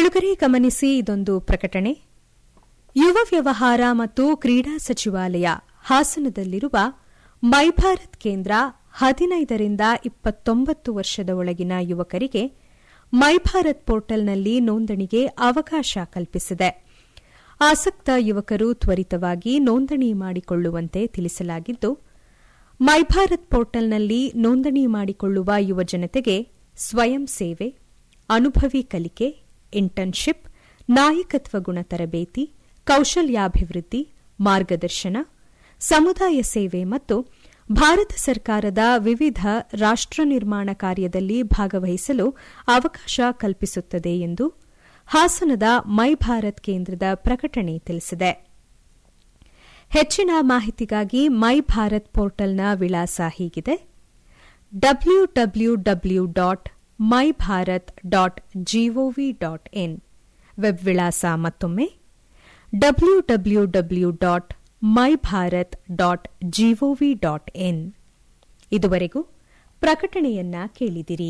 ಕೇಳುಗರೆ ಗಮನಿಸಿ ಇದೊಂದು ಪ್ರಕಟಣೆ ಯುವ ವ್ಯವಹಾರ ಮತ್ತು ಕ್ರೀಡಾ ಸಚಿವಾಲಯ ಹಾಸನದಲ್ಲಿರುವ ಮೈ ಭಾರತ್ ಕೇಂದ್ರ ಹದಿನೈದರಿಂದ ಇಪ್ಪತ್ತೊಂಬತ್ತು ವರ್ಷದ ಒಳಗಿನ ಯುವಕರಿಗೆ ಮೈ ಭಾರತ್ ಪೋರ್ಟಲ್ನಲ್ಲಿ ನೋಂದಣಿಗೆ ಅವಕಾಶ ಕಲ್ಪಿಸಿದೆ ಆಸಕ್ತ ಯುವಕರು ತ್ವರಿತವಾಗಿ ನೋಂದಣಿ ಮಾಡಿಕೊಳ್ಳುವಂತೆ ತಿಳಿಸಲಾಗಿದ್ದು ಮೈ ಭಾರತ್ ಪೋರ್ಟಲ್ನಲ್ಲಿ ನೋಂದಣಿ ಮಾಡಿಕೊಳ್ಳುವ ಯುವಜನತೆಗೆ ಸ್ವಯಂ ಸೇವೆ ಅನುಭವಿ ಕಲಿಕೆ ಇಂಟರ್ನ್ಶಿಪ್ ನಾಯಕತ್ವ ಗುಣ ತರಬೇತಿ ಕೌಶಲ್ಯಾಭಿವೃದ್ಧಿ ಮಾರ್ಗದರ್ಶನ ಸಮುದಾಯ ಸೇವೆ ಮತ್ತು ಭಾರತ ಸರ್ಕಾರದ ವಿವಿಧ ರಾಷ್ಟ ನಿರ್ಮಾಣ ಕಾರ್ಯದಲ್ಲಿ ಭಾಗವಹಿಸಲು ಅವಕಾಶ ಕಲ್ಪಿಸುತ್ತದೆ ಎಂದು ಹಾಸನದ ಮೈ ಭಾರತ್ ಕೇಂದ್ರದ ಪ್ರಕಟಣೆ ತಿಳಿಸಿದೆ ಹೆಚ್ಚಿನ ಮಾಹಿತಿಗಾಗಿ ಮೈ ಭಾರತ್ ಪೋರ್ಟಲ್ನ ವಿಳಾಸ ಹೀಗಿದೆ W W W dot my Bharat dot G O V dot in web ವಿಳಾಸ ಮತ್ತೊಮ್ಮೆ W W W dot my Bharat dot G O V dot in ಇದುವರೆಗೂ ಪ್ರಕಟಣೆಯನ್ನ ಕೇಳಿದಿರಿ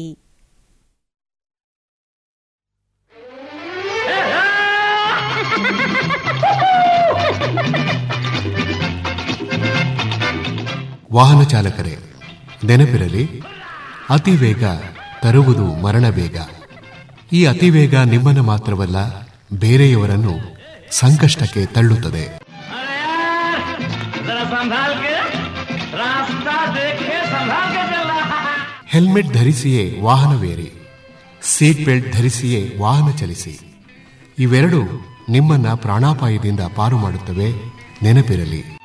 ವಾಹನ ಚಾಲಕರೇ ನೆನಪಿರಲಿ ಅತಿ ವೇಗ ತರುವುದು ಮರಣ ವೇಗ ಈ ಅತಿ ವೇಗ ನಿಮ್ಮನ್ನು ಮಾತ್ರವಲ್ಲ ಬೇರೆಯವರನ್ನು ಸಂಕಷ್ಟಕ್ಕೆ ತಳ್ಳುತ್ತದೆ अरे यार जरा संभाल के रास्ता देखे संभाल के चल रहा है ಹೆಲ್ಮೆಟ್ ಧರಿಸಿಯೇ ವಾಹನವೇರಿ ಸೀಟ್ ಬೆಲ್ಟ್ ಧರಿಸಿಯೇ ವಾಹನ ಚಲಿಸಿ ಇವೆರಡು ನಿಮ್ಮನ್ನ ಪ್ರಾಣಾಪಾಯದಿಂದ ಪಾರು ಮಾಡುತ್ತವೆ ನೆನಪಿರಲಿ